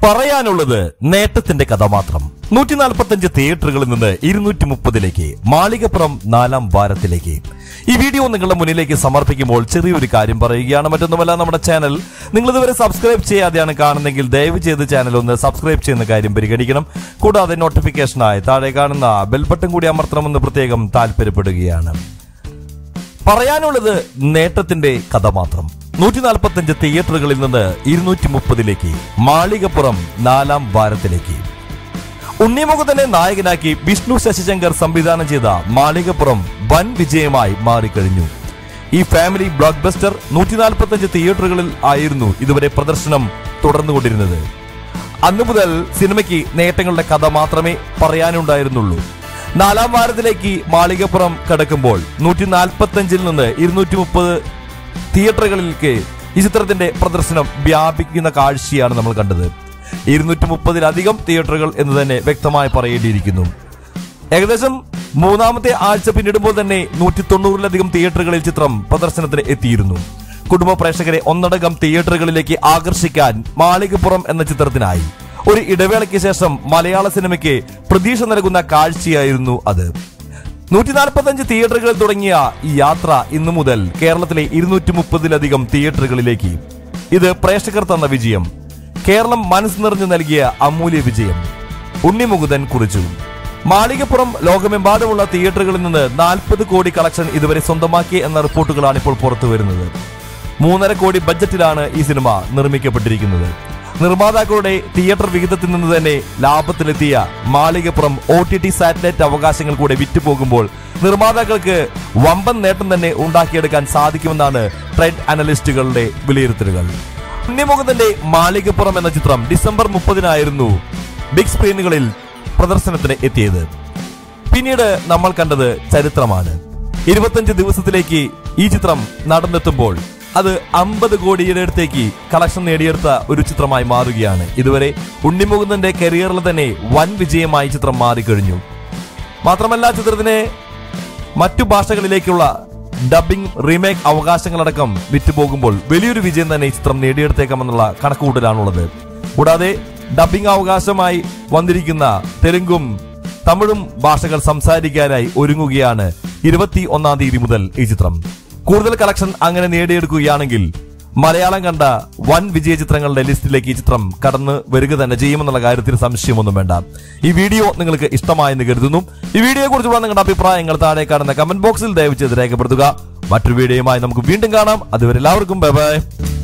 പറയാനുള്ളത് നേട്ടത്തിന്റെ കഥ മാത്രം നൂറ്റി നാൽപ്പത്തഞ്ച് തിയേറ്ററുകളിൽ നിന്ന് ഇരുന്നൂറ്റി മുപ്പതിലേക്ക് മാളികപ്പുറം നാലാം വാരത്തിലേക്ക് ഈ വീഡിയോ നിങ്ങളുടെ മുന്നിലേക്ക് സമർപ്പിക്കുമ്പോൾ ചെറിയൊരു കാര്യം പറയുകയാണ് മറ്റൊന്നുമല്ല നമ്മുടെ ചാനൽ നിങ്ങൾ ഇതുവരെ സബ്സ്ക്രൈബ് ചെയ്യാതെയാണ് കാണുന്നെങ്കിൽ ദയവ് ചെയ്ത് ചാനൽ ഒന്ന് സബ്സ്ക്രൈബ് ചെയ്യുന്ന കാര്യം പരിഗണിക്കണം കൂടാതെ നോട്ടിഫിക്കേഷനായി താഴെ കാണുന്ന ബെൽ ബട്ടൺ കൂടി അമർത്തണമെന്ന് പ്രത്യേകം താല്പര്യപ്പെടുകയാണ് പറയാനുള്ളത് നേട്ടത്തിന്റെ കഥ മാത്രം നൂറ്റി നാൽപ്പത്തഞ്ച് തിയേറ്ററുകളിൽ നിന്ന് ഇരുന്നൂറ്റി മുപ്പതിലേക്ക് മാളികപ്പുറം നാലാം വാരത്തിലേക്ക് ഉണ്ണിമുഖതനെ നായകനാക്കി വിഷ്ണു ശശിശങ്കർ സംവിധാനം ചെയ്ത മാളികപ്പുറം വൻ വിജയമായി മാറിക്കഴിഞ്ഞു ഈ ഫാമിലി ബ്ലോക്ക് ബസ്റ്റർ നൂറ്റി നാൽപ്പത്തഞ്ച് തിയേറ്ററുകളിൽ ആയിരുന്നു ഇതുവരെ പ്രദർശനം തുടർന്നുകൊണ്ടിരുന്നത് അന്നു മുതൽ സിനിമയ്ക്ക് നേട്ടങ്ങളുടെ കഥ മാത്രമേ പറയാനുണ്ടായിരുന്നുള്ളൂ നാലാം വാരത്തിലേക്ക് മാളികപ്പുറം കടക്കുമ്പോൾ നൂറ്റി നാൽപ്പത്തഞ്ചിൽ നിന്ന് ഇരുന്നൂറ്റി മുപ്പത് തിയേറ്ററുകളിലേക്ക് ഈ ചിത്രത്തിന്റെ പ്രദർശനം വ്യാപിക്കുന്ന കാഴ്ചയാണ് നമ്മൾ കണ്ടത് ഇരുന്നൂറ്റി മുപ്പതിലധികം തിയേറ്ററുകൾ എന്ന് തന്നെ വ്യക്തമായി പറയേണ്ടിയിരിക്കുന്നു ഏകദേശം മൂന്നാമത്തെ ആഴ്ച പിന്നിടുമ്പോൾ തന്നെ നൂറ്റി തൊണ്ണൂറിലധികം തിയേറ്ററുകളിൽ ചിത്രം പ്രദർശനത്തിന് എത്തിയിരുന്നു കുടുംബ പ്രേക്ഷകരെ ഒന്നടങ്കം തിയേറ്ററുകളിലേക്ക് ആകർഷിക്കാൻ മാളികപ്പുറം എന്ന ചിത്രത്തിനായി ഒരു ഇടവേളയ്ക്ക് ശേഷം മലയാള സിനിമയ്ക്ക് പ്രതീക്ഷ നൽകുന്ന കാഴ്ചയായിരുന്നു അത് നൂറ്റി നാൽപ്പത്തഞ്ച് തിയേറ്ററുകളിൽ തുടങ്ങിയ ഈ യാത്ര ഇന്നു മുതൽ കേരളത്തിലെ ഇരുന്നൂറ്റി മുപ്പതിലധികം തിയേറ്ററുകളിലേക്ക് ഇത് പ്രേക്ഷകർ തന്ന വിജയം കേരളം മനസ്സ് നിറഞ്ഞു നൽകിയ അമൂല്യ വിജയം ഉണ്ണിമുകുതൻ കുറിച്ചു മാളികപ്പുറം ലോകമെമ്പാടുമുള്ള തിയേറ്ററുകളിൽ നിന്ന് നാൽപ്പത് കോടി കളക്ഷൻ ഇതുവരെ സ്വന്തമാക്കി എന്ന റിപ്പോർട്ടുകളാണ് ഇപ്പോൾ പുറത്തു വരുന്നത് മൂന്നര കോടി ബഡ്ജറ്റിലാണ് ഈ സിനിമ നിർമ്മിക്കപ്പെട്ടിരിക്കുന്നത് നിർമ്മാതാക്കളുടെ തിയേറ്റർ വിഹിതത്തിൽ നിന്ന് തന്നെ ലാഭത്തിലെത്തിയ Malikappuram O T T satellite അവകാശങ്ങൾ കൂടെ വിറ്റുപോകുമ്പോൾ നിർമ്മാതാക്കൾക്ക് വമ്പൻ നേട്ടം തന്നെ ഉണ്ടാക്കിയെടുക്കാൻ സാധിക്കുമെന്നാണ് ട്രെൻഡ് അനലിസ്റ്റുകളുടെ വിലയിരുത്തലുകൾ ഉണ്ണിമുഖത്തിന്റെ മാളികപ്പുറം എന്ന ചിത്രം ഡിസംബർ മുപ്പതിനായിരുന്നു ബിഗ് സ്ക്രീനുകളിൽ പ്രദർശനത്തിന് എത്തിയത് പിന്നീട് നമ്മൾ കണ്ടത് ചരിത്രമാണ് ഇരുപത്തഞ്ച് ദിവസത്തിലേക്ക് ഈ ചിത്രം നടന്നെത്തുമ്പോൾ അത് അമ്പത് കോടിയുടെ അടുത്തേക്ക് കളക്ഷൻ നേടിയെടുത്ത ഒരു ചിത്രമായി മാറുകയാണ് ഇതുവരെ ഉണ്ണിമുകുന്ദന്റെ കരിയറിൽ തന്നെ വൻ വിജയമായി ചിത്രം മാറിക്കഴിഞ്ഞു മാത്രമല്ല ചിത്രത്തിന് മറ്റു ഭാഷകളിലേക്കുള്ള ഡബിംഗ് റീമേക്ക് അവകാശങ്ങളടക്കം വിറ്റുപോകുമ്പോൾ വലിയൊരു വിജയം തന്നെ ഈ ചിത്രം നേടിയെടുത്തേക്കാമെന്നുള്ള കണക്കുകൂട്ടലാണുള്ളത് കൂടാതെ ഡബിംഗ് അവകാശമായി വന്നിരിക്കുന്ന തെലുങ്കും തമിഴും ഭാഷകൾ സംസാരിക്കാനായി ഒരുങ്ങുകയാണ് ഇരുപത്തി ഒന്നാം തീയതി മുതൽ ഈ ചിത്രം കൂടുതൽ കളക്ഷൻ അങ്ങനെ നേടിയെടുക്കുകയാണെങ്കിൽ മലയാളം കണ്ട വൻ വിജയ ചിത്രങ്ങളുടെ ലിസ്റ്റിലേക്ക് ഈ ചിത്രം കടന്ന് വരിക തന്നെ ചെയ്യുമെന്നുള്ള കാര്യത്തിൽ സംശയമൊന്നും വേണ്ട ഈ വീഡിയോ നിങ്ങൾക്ക് ഇഷ്ടമായെന്ന് കരുതുന്നു ഈ വീഡിയോയെ കുറിച്ചുള്ള നിങ്ങളുടെ അഭിപ്രായങ്ങൾ താഴെ കാണുന്ന കമന്റ് ബോക്സിൽ ദയവ് ചെയ്ത് രേഖപ്പെടുത്തുക മറ്റൊരു വീഡിയോയുമായി നമുക്ക് വീണ്ടും കാണാം അതുവരെ എല്ലാവർക്കും ബൈ ബൈ